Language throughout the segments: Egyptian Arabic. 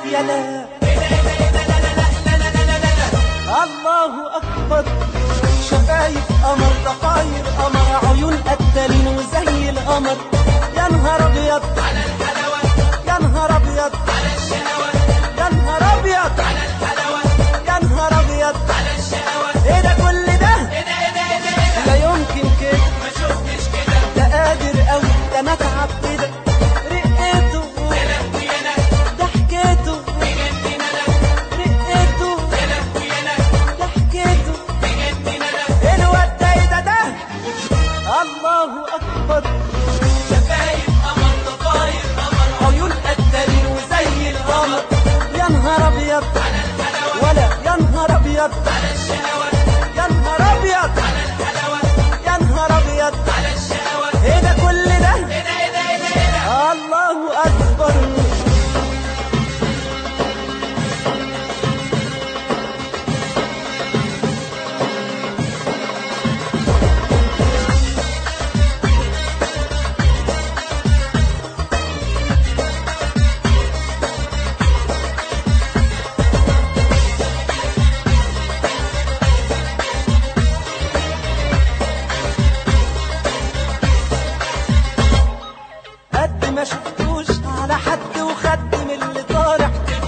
يا لا الله أكبر شفايف قمر ضفاير قمر عيون قتالين وزي القمر يا نهار أبيض على الحلاوة يا نهار أبيض على الشهوة يا نهار أبيض على الحلاوة يا نهار أبيض على الشهوة إيه ده كل ده ايه ده ايه ده ايه ده ايه ده لا يمكن كده ما شفتش كده ده قادر قوي ده انا اتعب كده رقيته يا لهوي انا ضحكته بجد انا رقيته يا لهوي انا ضحكته بجد انا الواد ده ايه ده ده الله اكبر شفايف قمر ضفاير قمر عيون قتالين وزي القمر يا نهار ابيض على الحلاوة ولا يا نهار ابيض على الشهوة يا نهار ابيض على الحلاوة يا نهار ابيض على الشهوة ايه ده كل ده ايه ده ايه ده ايه ده ايه ده الله اكبر قد ما شفتوش على حد وخد من اللي طالع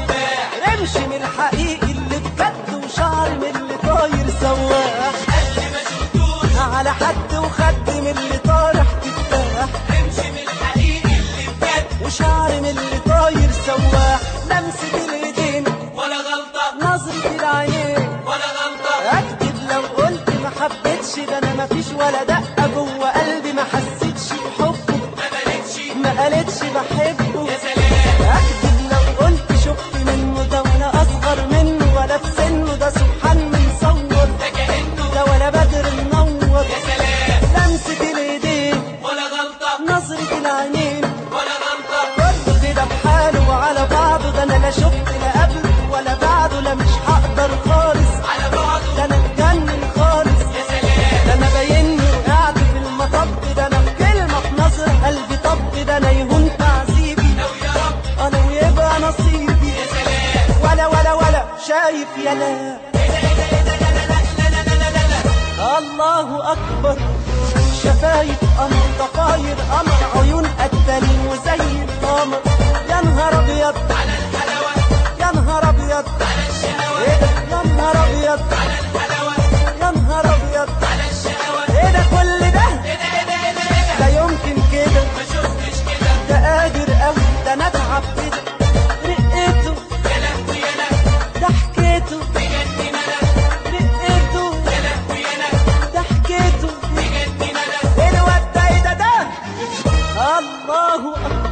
رمش من الحقيقي اللي بجد وشعر من اللي طاير سواح قد ما شفتوش على حد وخد من اللي طالع تفاح امشي من الحقيقي اللي بجد وشعر من اللي طاير سواح لمسة الايدين ولا غلطة نظرة العينين ولا غلطة اكتب لو قلت ما حبيتش ده انا ما فيش ولا دقة جوه قلبي ما حسيتش بحبه ما بلتش ما قالتش بحبه يا سلام أكتب لو قلت شفت منه ده ولا أصغر منه ولا في سنه ده سبحان من صور ده كأنه ده ولا بدر منور يا سلام لمسة الإيدين ولا غلطة نظرة العينين ولا غلطة كله كده بحاله وعلى بعضه ده أنا لا شفت لا قبله ولا بعده لا مش هقدر خالص على بعضه ده أنا اتجنن خالص يا سلام ده أنا باينني وقعت في المطب ده أنا بكلمة في نظر قلبي طب ده أنا يهون تعذيبي لو يا رب أنا ويبقى نصيبي يا سلام ولا ولا ولا شايف يا لا ايه ده ايه ده ايه ده لا لا لا لا لا لا لا لا الله أكبر شفايف قمر ضفاير قمر عيون قتالين وزي القمر يا نهار أبيض على الحلاوة يا نهار أبيض على الشهوة إيه ده يا نهار أبيض على الحلاوة يا نهار أبيض على الشهوة إيه ده كل ده ايه ده ايه ده ايه ده ايه ده لا يمكن كده ما شفتش كده ده قادر أوي ده أنا أتعب كده رقيته يا لهوي انا ضحكته بجد انا رقيته يا لهوي انا ضحكته بجد انا الواد ده ايه ده ده الله اكبر